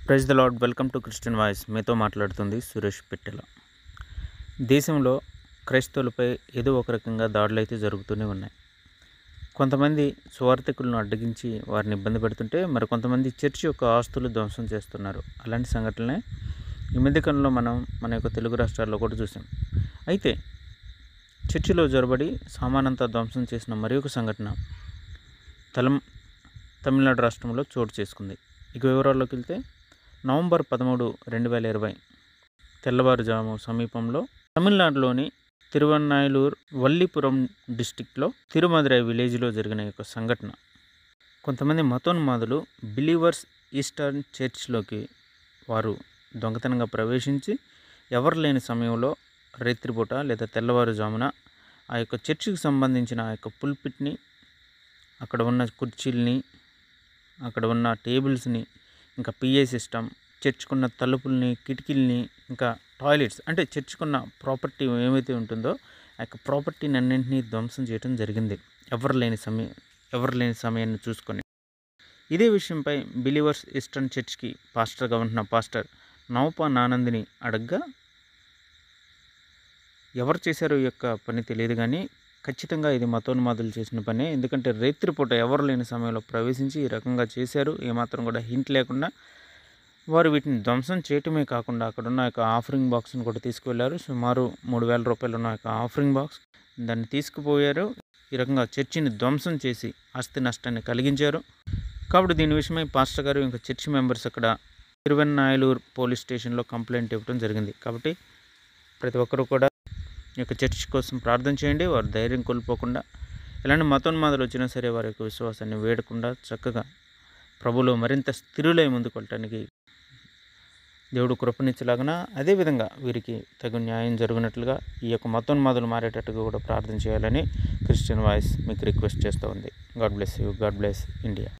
praise the Lord welcome to Christian voice మీతో మాట్లాడుతుంది సురేష్ పెట్టెల దేశంలో క్రైస్తవులపై ఏదో ఒక రకంగా దాడులు అయితే జరుగుతూనే ఉన్నాయి కొంతమంది స్వార్థికులను అడ్డగించి వారిని ఇబ్బంది పెడుతుంటే మరి కొంతమంది చర్చి యొక్క ఆస్తులు ధ్వంసం చేస్తున్నారు అలాంటి సంఘటనలే ఈ మధ్యకాలంలో మనం మన యొక్క తెలుగు రాష్ట్రాల్లో కూడా చూసాం అయితే చర్చిలో జొరబడి సామానంతా ధ్వంసం చేసిన మరి ఒక సంఘటన తలం తమిళనాడు రాష్ట్రంలో చోటు చేసుకుంది ఇక వివరాల్లోకి వెళ్తే నవంబర్ పదమూడు రెండు వేల ఇరవై తెల్లవారుజాము సమీపంలో తమిళనాడులోని తిరువన్నాయలూరు వల్లిపురం డిస్టిక్లో తిరుమదురై విలేజ్లో జరిగిన యొక్క సంఘటన కొంతమంది మతోన్మాదులు బిలీవర్స్ ఈస్టర్న్ చర్చ్లోకి వారు దొంగతనంగా ప్రవేశించి ఎవరు లేని సమయంలో రేత్రిపూట లేదా తెల్లవారుజామున ఆ యొక్క చర్చికి సంబంధించిన ఆ యొక్క పుల్పిట్ని అక్కడ ఉన్న కుర్చీల్ని అక్కడ ఉన్న టేబుల్స్ని ఇంకా పిఏ సిస్టమ్ చర్చ్కున్న తలుపుల్ని కిటికీల్ని ఇంకా టాయిలెట్స్ అంటే చర్చ్కున్న ప్రాపర్టీ ఏమైతే ఉంటుందో ఆ యొక్క ప్రాపర్టీని అన్నింటినీ ధ్వంసం చేయడం జరిగింది ఎవరు లేని సమయం ఎవరు లేని సమయాన్ని చూసుకొని ఇదే విషయంపై బిలీవర్స్ ఈస్టర్న్ చర్చ్కి పాస్టర్గా ఉంటున్న పాస్టర్ నవప నానందిని అడగ్గా ఎవరు చేశారో ఈ యొక్క పని తెలియదు కానీ ఖచ్చితంగా ఇది మతోన్మాదులు చేసిన పనే ఎందుకంటే రేత్రిపూట ఎవరు లేని సమయంలో ప్రవేశించి ఈ రకంగా చేశారు ఏమాత్రం కూడా హింట్ లేకుండా వారు వీటిని ధ్వంసం చేయటమే కాకుండా అక్కడ ఉన్న యొక్క ఆఫరింగ్ బాక్స్ని కూడా తీసుకువెళ్ళారు సుమారు మూడు వేల రూపాయలు ఉన్న యొక్క ఆఫరింగ్ బాక్స్ దాన్ని తీసుకుపోయారు ఈ రకంగా చర్చిని ధ్వంసం చేసి ఆస్తి నష్టాన్ని కలిగించారు కాబట్టి దీని విషయమై పాస్టర్ గారు ఇంకా చర్చి మెంబర్స్ అక్కడ తిరువెన్నాయలూరు పోలీస్ స్టేషన్లో కంప్లైంట్ ఇవ్వడం జరిగింది కాబట్టి ప్రతి ఒక్కరూ కూడా ఈ యొక్క చర్చ్ కోసం ప్రార్థన చేయండి వారు ధైర్యం కోల్పోకుండా ఎలాంటి మతోన్మాదులు వచ్చినా సరే వారి యొక్క విశ్వాసాన్ని వేడకుండా చక్కగా ప్రభులో మరింత స్థిరులై ముందుకు వెళ్ళటానికి దేవుడు కృపనిచ్చలాగన అదేవిధంగా వీరికి తగు న్యాయం జరుగునట్లుగా ఈ యొక్క మతోన్మాదులు మారేటట్టుగా కూడా ప్రార్థన చేయాలని క్రిస్టియన్ వాయిస్ మీకు రిక్వెస్ట్ చేస్తూ ఉంది God bless you God bless India